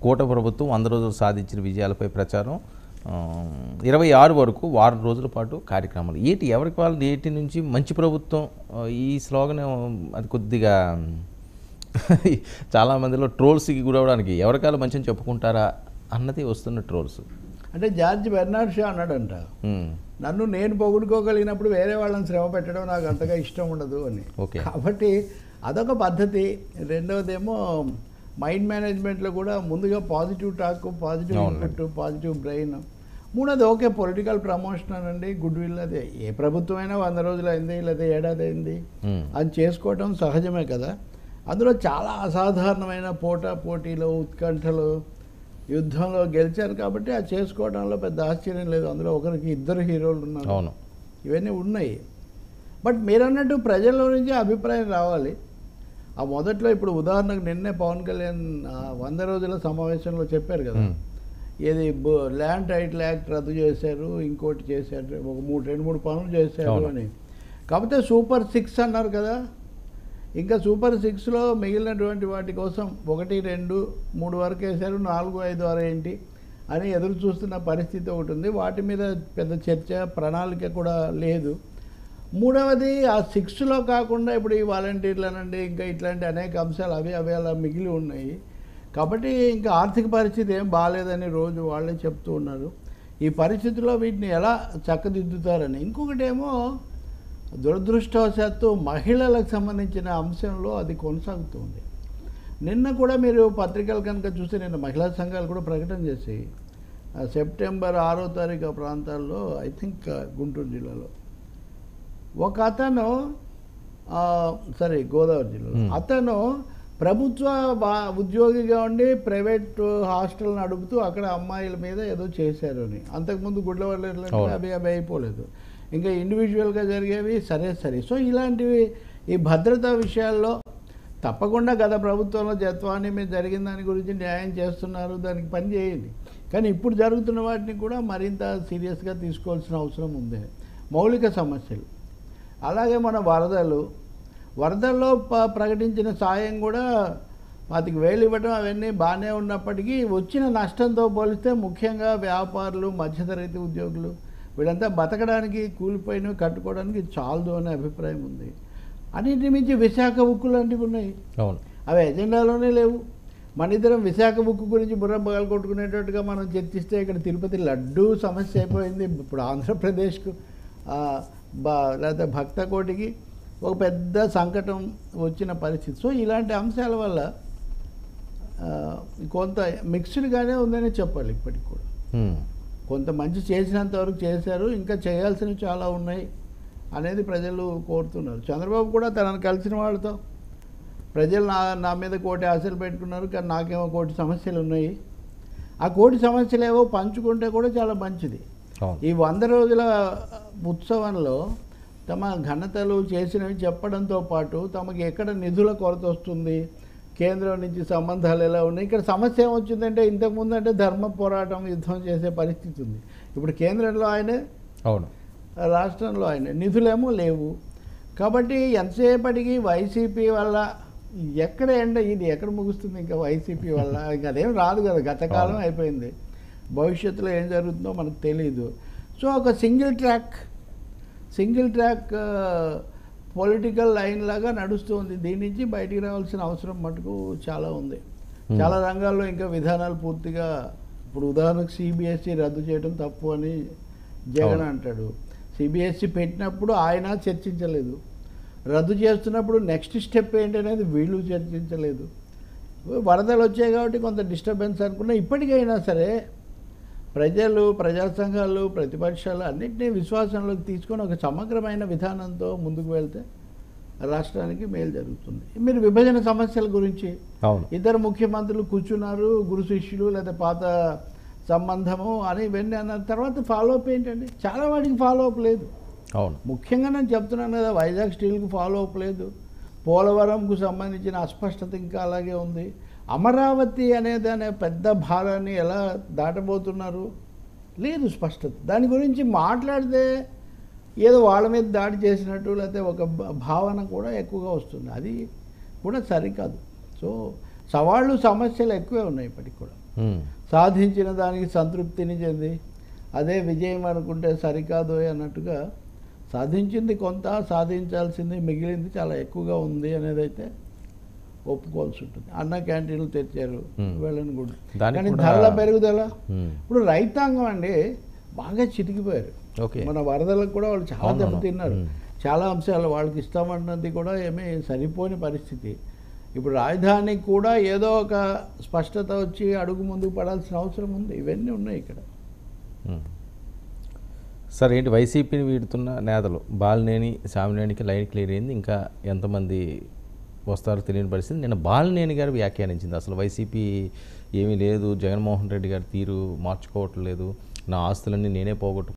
కూట ప్రభుత్వం వంద రోజులు సాధించిన విజయాలపై ప్రచారం ఆ, ఇరవై ఆరు వరకు వారం రోజుల పాటు కార్యక్రమాలు ఏంటి ఎవరికి వాళ్ళు నేటి నుంచి మంచి ప్రభుత్వం ఆ, ఈ స్లోగన్ అది కొద్దిగా చాలా మందిలో ట్రోల్స్కి గురవడానికి ఎవరికాలు మంచిని చెప్పుకుంటారా అన్నది వస్తున్న ట్రోల్స్ అంటే జార్జ్ బెర్నాడ్ షా అన్నాడంట నన్ను నేను పొగుడుకోగలిగినప్పుడు వేరే వాళ్ళని శ్రమ పెట్టడం నాకు అంతగా ఇష్టం ఉండదు అని ఓకే. కాబట్టి అదొక పద్ధతి రెండవదేమో మైండ్ మేనేజ్మెంట్లో కూడా ముందుగా పాజిటివ్ టాక్ పాజిటివ్ అవునండి. ఇన్పుట్ పాజిటివ్ బ్రెయిన్ మూడోది ఓకే పొలిటికల్ ప్రమోషన్ అనండి గుడ్ విల్ అదే ఏ ప్రభుత్వం అయినా వంద రోజులు అయింది లేదా ఏడాది అయింది అది చేసుకోవటం సహజమే కదా అందులో చాలా అసాధారణమైన పోటా పోటీలు ఉత్కంఠలు యుద్ధంలో గెలిచారు కాబట్టి అది చేసుకోవడంలో పెద్ద ఆశ్చర్యం లేదు అందులో ఒకరికి ఇద్దరు హీరోలు ఉన్నారు అవును ఇవన్నీ ఉన్నాయి బట్ మీరు అన్నట్టు ప్రజల్లో నుంచి అభిప్రాయం రావాలి ఆ మొదట్లో ఇప్పుడు ఉదాహరణకు నిన్నే పవన్ కళ్యాణ్ ఆ వంద రోజుల సమావేశంలో చెప్పారు కదా మ్మ్. ఏది బ- ల్యాండ్ టైటిల్ యాక్ట్ రద్దు చేశారు ఇంకోటి చేశారు ఒక మూడు రెండు మూడు పనులు చేశారు అవును. అని కాకపోతే సూపర్ సిక్స్ అన్నారు కదా ఇంకా సూపర్ సిక్స్లో మిగిలినటువంటి వాటి కోసం ఒకటి రెండు మూడు వరకు వేశారు నాలుగు ఐదు ఆరు ఏంటి అని ఎదురు చూస్తున్న పరిస్థితి ఒకటి ఉంది వాటి మీద పెద్ద చర్చ ప్రణాళిక కూడా లేదు మూడవది ఆ సిక్స్లో కాకుండా ఇప్పుడు ఈ వాలంటీర్లు అనండి ఇంకా ఇట్లాంటి అనేక అంశాలు అవి అవి అలా మిగిలి ఉన్నాయి కాబట్టి ఇంకా ఆర్థిక పరిస్థితి ఏం బాగాలేదని రోజు వాళ్ళే చెప్తూ ఉన్నారు ఈ పరిస్థితుల్లో వీటిని ఎలా చక్కదిద్దుతారని ఇంకొకటి ఏమో దురదృష్టవశాత్తు మహిళలకు సంబంధించిన అంశంలో అది కొనసాగుతుంది నిన్న కూడా మీరు పత్రికలు కనుక చూస్తే నిన్న మహిళా సంఘాలు కూడా ప్రకటన చేసి ఆ, సెప్టెంబర్ ఆరో తారీఖు ఆ ప్రాంతాల్లో ఐ థింక్ గుంటూరు జిల్లాలో ఒక అతను ఆ, సరే గోదావరి జిల్లాలో Hmm. అతను ప్రభుత్వ వా- ఉద్యోగిగా ఉండి ప్రైవేట్ హాస్టల్ నడుపుతూ అక్కడ అమ్మాయిల మీద ఏదో చేశారు అని అంతకుముందు గుడ్లవల్లి అవును. అవి అవి అయిపోలేదు ఇంకా ఇండివిజువల్గా జరిగేవి సరే సరే సో ఇలాంటివి ఈ భద్రతా విషయాల్లో తప్పకుండా గత ప్రభుత్వంలో జత్వాన్ని మీద జరిగిన దాని గురించి న్యాయం చేస్తున్నారు దానికి పని చేయండి కానీ ఇప్పుడు జరుగుతున్న వాటిని కూడా మరింత సీరియస్గా తీసుకోవాల్సిన అవసరం ఉంది మౌలిక సమస్యలు అలాగే మన వరదలు వరదల్లో ప- ప్రకటించిన సాయం కూడా పాతిక వేలు ఇవ్వడం అవన్నీ బాగానే ఉన్నప్పటికీ వచ్చిన నష్టంతో పోలిస్తే ముఖ్యంగా వ్యాపారులు మధ్యతరగతి ఉద్యోగులు వీళ్ళంతా బతకడానికి కూలిపోయినవి కట్టుకోవడానికి చాలదు అనే అభిప్రాయం ఉంది అన్నింటి మించి విశాఖ ఉక్కు లాంటివి ఉన్నాయి అవును అవి ఎజెండాలోనే లేవు మన ఇద్దరం విశాఖ బుక్ గురించి బుర్ర పగలు కొట్టుకునేటట్టుగా మనం చర్చిస్తే ఇక్కడ తిరుపతి లడ్డు సమస్య అయిపోయింది ఇప్పుడు ఆంధ్రప్రదేశ్కు ఆ, బా లేకపోతే భక్త కోటికి ఒక పెద్ద సంకటం వచ్చిన పరిస్థితి సో ఇలాంటి అంశాల వల్ల ఆ, కొంత మిక్స్డ్గానే ఉందని చెప్పాలి ఇప్పటికి కూడా మ్మ్. కొంత మంచి చేసినంత వరకు చేశారు ఇంకా చేయాల్సినవి చాలా ఉన్నాయి అనేది ప్రజలు కోరుతున్నారు చంద్రబాబు కూడా తనను కలిసిన వాళ్ళతో ప్రజలు నా నా మీద కోటి ఆశలు పెట్టుకున్నారు కానీ నాకేమో కోటి సమస్యలు ఉన్నాయి ఆ కోటి సమస్యలు ఏవో పంచుకుంటే కూడా చాలా మంచిది అవును ఈ వంద రోజుల ఉత్సవంలో తమ ఘనతలు చేసినవి చెప్పడంతో పాటు తమకి ఎక్కడ నిధుల కొరత వస్తుంది కేంద్రం నుంచి సంబంధాలు ఎలా ఉన్నాయి ఇక్కడ సమస్య ఏమొచ్చిందంటే ఇంతకుముందు అంటే ధర్మ పోరాటం యుద్ధం చేసే పరిస్థితి ఉంది ఇప్పుడు కేంద్రంలో ఆయనే అవును రాష్ట్రంలో ఆయన నిధులేమో లేవు కాబట్టి ఎంతసేపటికి వైసీపీ వల్ల ఎక్కడ ఎండ ఇది ఎక్కడ ముగుస్తుంది ఇంకా వైసీపీ వల్ల ఇంకా అదేం రాదు కదా గతకాలం అవును. అయిపోయింది భవిష్యత్తులో ఏం జరుగుతుందో మనకు తెలియదు సో ఒక single track single track political line లాగా నడుస్తుంది దీని నుంచి బయటికి రావాల్సిన అవసరం మటుకు చాలా ఉంది Hmm. చాలా రంగాల్లో ఇంకా విధానాలు పూర్తిగా ఇప్పుడు ఉదాహరణకు సిబిఎస్ఈ రద్దు చేయడం తప్పు అని జగన్ అవును. అంటాడు సిబిఎస్ఈ పెట్టినప్పుడు ఆయన చర్చించలేదు రద్దు చేస్తున్నప్పుడు నెక్స్ట్ స్టెప్ ఏంటి అనేది వీళ్ళు చర్చించలేదు వరదలు వచ్చాయి కాబట్టి కొంత డిస్టర్బెన్స్ అనుకున్నా ఇప్పటికైనా సరే ప్రజలు ప్రజా సంఘాలు ప్రతిపక్షాలు అన్నింటినీ విశ్వాసంలోకి తీసుకొని ఒక సమగ్రమైన విధానంతో ముందుకు వెళ్తే రాష్ట్రానికి మేలు జరుగుతుంది మీరు విభజన సమస్యల గురించి అవును ఇద్దరు ముఖ్యమంత్రులు కూర్చున్నారు గురు శిష్యులు లేదా పాత సంబంధము అని ఇవన్నీ అన్న తర్వాత ఫాలో అప్ ఏంటండి చాలా వాటికి ఫాలో అప్ లేదు అవును ముఖ్యంగా నేను చెప్తున్నాను కదా వైజాగ్ స్టీల్కి ఫాలో అప్ లేదు పోలవరంకు సంబంధించిన అస్పష్టత ఇంకా అలాగే ఉంది అమరావతి అనేది అనే పెద్ద భారాన్ని ఎలా దాటబోతున్నారు లేదు స్పష్టత దాని గురించి మాట్లాడితే ఏదో వాళ్ళ మీద దాడి చేసినట్టు లేకపోతే ఒక భ- భావన కూడా ఎక్కువగా వస్తుంది అది కూడా సరికాదు సో సవాళ్ళు సమస్యలు ఎక్కువే ఉన్నాయి ఇప్పటికి కూడా ఉమ్, సాధించిన దానికి సంతృప్తిని చెంది అదే విజయం అనుకుంటే సరికాదు అన్నట్టుగా సాధించింది కొంత సాధించాల్సింది మిగిలింది చాలా ఎక్కువగా ఉంది అనేది అయితే ఒప్పుకోవాల్సి ఉంటుంది అన్న క్యాంటీన్లు తెచ్చారు Hmm. వెళ్ళని కూడా దానికి కానీ కూడా- ధరల పెరుగుదల ఉమ్, ఇప్పుడు రైతాంగం అండి బాగా చితికిపోయారు ఓకే మన వరదలకు కూడా వాళ్ళు చాలా అవునవును. దెబ్బతిన్నారు Hmm. చాలా అంశాలు వాళ్ళకి ఇస్తామన్నది కూడా ఏమీ సరిపోని పరిస్థితి ఇప్పుడు రాజధానికి కూడా ఏదో ఒక స్పష్టత వచ్చి అడుగు ముందుకు పడాల్సిన అవసరం ఉంది ఇవన్నీ ఉన్నాయి ఇక్కడ ఉమ్. సార్ ఏంటి వైసీపీని వీడుతున్న నేతలు బాలినేని సామినేనికి లైన్ క్లియర్ అయింది ఇంకా ఎంతమంది వస్తారో తెలియని పరిస్థితి నిన్న బాలినేని గారు వ్యాఖ్యానించింది అసలు వైసీపీ ఏమీ లేదు జగన్మోహన్ రెడ్డి గారి తీరు మార్చుకోవట్లేదు నా ఆస్తులన్నీ నేనే పోగొట్టు